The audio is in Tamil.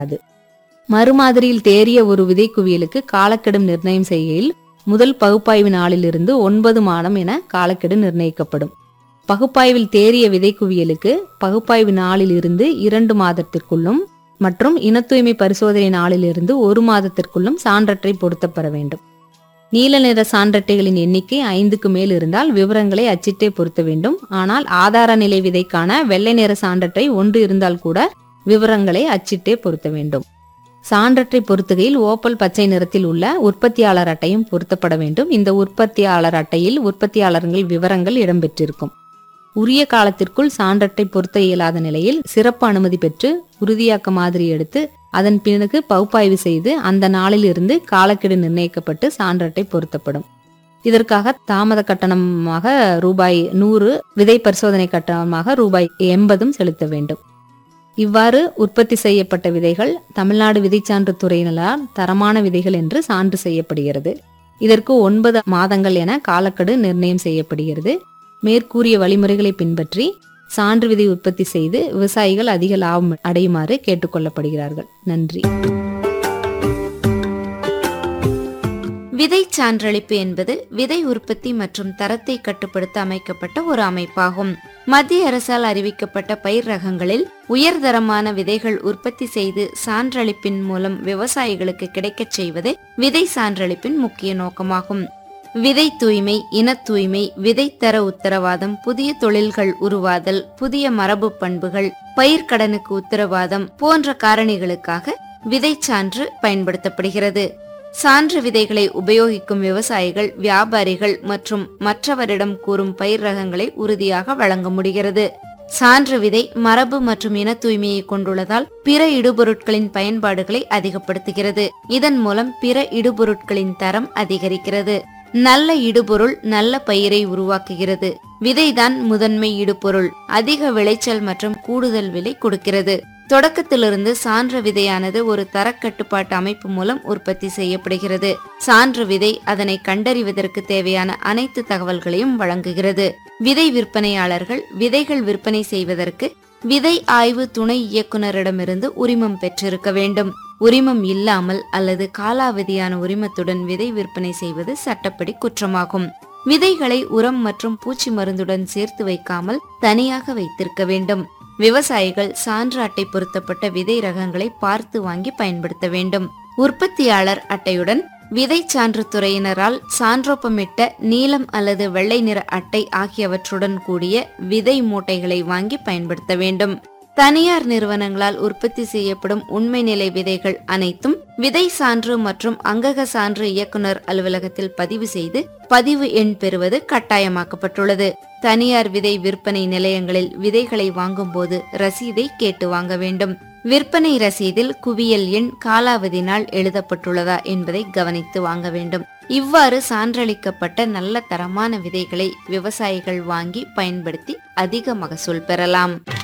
அது மறுமாதிரியில் தேறிய ஒரு விதை குவியலுக்கு காலக்கெடு நிர்ணயம் செய்கையில் முதல் பகுப்பாய்வு நாளிலிருந்து ஒன்பது மாதம் என காலக்கெடு நிர்ணயிக்கப்படும் பகுப்பாய்வில் தேறிய விதை குவியலுக்கு பகுப்பாய்வு நாளில் இருந்து இரண்டு மாதத்திற்குள்ளும் மற்றும் இனத்தூய்மை பரிசோதனை நாளிலிருந்து ஒரு மாதத்திற்குள்ளும் சான்றற்றை பொருத்தப்பட வேண்டும் நீல நிற சான்றட்டைகளின் எண்ணிக்கை ஐந்துக்கு மேல் இருந்தால் விவரங்களை அச்சிட்டே பொருத்த வேண்டும் ஆனால் ஆதார நிலை விதைக்கான வெள்ளை நிற சான்றட்டை ஒன்று இருந்தால் கூட விவரங்களை அச்சிட்டே பொருத்த வேண்டும் சான்றற்றை பொருத்துகையில் ஓப்பல் பச்சை நிறத்தில் உள்ள உற்பத்தியாளர் அட்டையும் பொருத்தப்பட வேண்டும் இந்த உற்பத்தியாளர் அட்டையில் உற்பத்தியாளர்கள் விவரங்கள் இடம்பெற்றிருக்கும் உரிய காலத்திற்குள் சான்றட்டை பொருத்த இயலாத நிலையில் சிறப்பு அனுமதி பெற்று உறுதியாக்க மாதிரி எடுத்து அதன் பிறகு பகுப்பாய்வு செய்து அந்த நாளில் இருந்து காலக்கெடு நிர்ணயிக்கப்பட்டு சான்றட்டை பொருத்தப்படும் இதற்காக தாமத கட்டணமாக ரூபாய் நூறு விதை பரிசோதனை கட்டணமாக ரூபாய் எண்பதும் செலுத்த வேண்டும் இவ்வாறு உற்பத்தி செய்யப்பட்ட விதைகள் தமிழ்நாடு விதைச்சான்று துறையினரால் தரமான விதைகள் என்று சான்று செய்யப்படுகிறது இதற்கு ஒன்பது மாதங்கள் என காலக்கெடு நிர்ணயம் செய்யப்படுகிறது மேற்கூறிய வழிமுறைகளை பின்பற்றி சான்று விதை உற்பத்தி செய்து விவசாயிகள் அதிக லாபம் அடையுமாறு கேட்டுக்கொள்ளப்படுகிறார்கள் நன்றி விதை சான்றளிப்பு என்பது விதை உற்பத்தி மற்றும் தரத்தை கட்டுப்படுத்த அமைக்கப்பட்ட ஒரு அமைப்பாகும் மத்திய அரசால் அறிவிக்கப்பட்ட பயிர் ரகங்களில் உயர்தரமான விதைகள் உற்பத்தி செய்து சான்றளிப்பின் மூலம் விவசாயிகளுக்கு கிடைக்கச் செய்வது விதை சான்றளிப்பின் முக்கிய நோக்கமாகும் விதை தூய்மை இன தூய்மை விதை தர உத்தரவாதம் புதிய தொழில்கள் உருவாதல் புதிய மரபு பண்புகள் பயிர்க்கடனுக்கு உத்தரவாதம் போன்ற காரணிகளுக்காக விதை சான்று பயன்படுத்தப்படுகிறது சான்று விதைகளை உபயோகிக்கும் விவசாயிகள் வியாபாரிகள் மற்றும் மற்றவரிடம் கூறும் பயிர் ரகங்களை உறுதியாக வழங்க முடிகிறது சான்று விதை மரபு மற்றும் இன தூய்மையை கொண்டுள்ளதால் பிற இடுபொருட்களின் பயன்பாடுகளை அதிகப்படுத்துகிறது இதன் மூலம் பிற இடுபொருட்களின் தரம் அதிகரிக்கிறது நல்ல இடுபொருள் நல்ல பயிரை உருவாக்குகிறது விதைதான் முதன்மை இடுபொருள் அதிக விளைச்சல் மற்றும் கூடுதல் விலை கொடுக்கிறது தொடக்கத்திலிருந்து சான்ற விதையானது ஒரு தரக்கட்டுப்பாட்டு அமைப்பு மூலம் உற்பத்தி செய்யப்படுகிறது சான்று விதை அதனை கண்டறிவதற்கு தேவையான அனைத்து தகவல்களையும் வழங்குகிறது விதை விற்பனையாளர்கள் விதைகள் விற்பனை செய்வதற்கு விதை ஆய்வு துணை இயக்குனரிடமிருந்து உரிமம் பெற்றிருக்க வேண்டும் உரிமம் இல்லாமல் அல்லது காலாவதியான உரிமத்துடன் விதை விற்பனை செய்வது சட்டப்படி குற்றமாகும் விதைகளை உரம் மற்றும் பூச்சி மருந்துடன் சேர்த்து வைக்காமல் தனியாக வைத்திருக்க வேண்டும் விவசாயிகள் சான்று அட்டை பொருத்தப்பட்ட விதை ரகங்களை பார்த்து வாங்கி பயன்படுத்த வேண்டும் உற்பத்தியாளர் அட்டையுடன் விதை சான்று துறையினரால் சான்றொப்பமிட்ட நீலம் அல்லது வெள்ளை நிற அட்டை ஆகியவற்றுடன் கூடிய விதை மூட்டைகளை வாங்கி பயன்படுத்த வேண்டும் தனியார் நிறுவனங்களால் உற்பத்தி செய்யப்படும் உண்மை நிலை விதைகள் அனைத்தும் விதை சான்று மற்றும் அங்கக சான்று இயக்குனர் அலுவலகத்தில் பதிவு செய்து பதிவு எண் பெறுவது கட்டாயமாக்கப்பட்டுள்ளது தனியார் விதை விற்பனை நிலையங்களில் விதைகளை வாங்கும்போது ரசீதை கேட்டு வாங்க வேண்டும் விற்பனை ரசீதில் குவியல் எண் காலாவதி நாள் எழுதப்பட்டுள்ளதா என்பதை கவனித்து வாங்க வேண்டும் இவ்வாறு சான்றளிக்கப்பட்ட நல்ல தரமான விதைகளை விவசாயிகள் வாங்கி பயன்படுத்தி அதிக மகசூல் பெறலாம்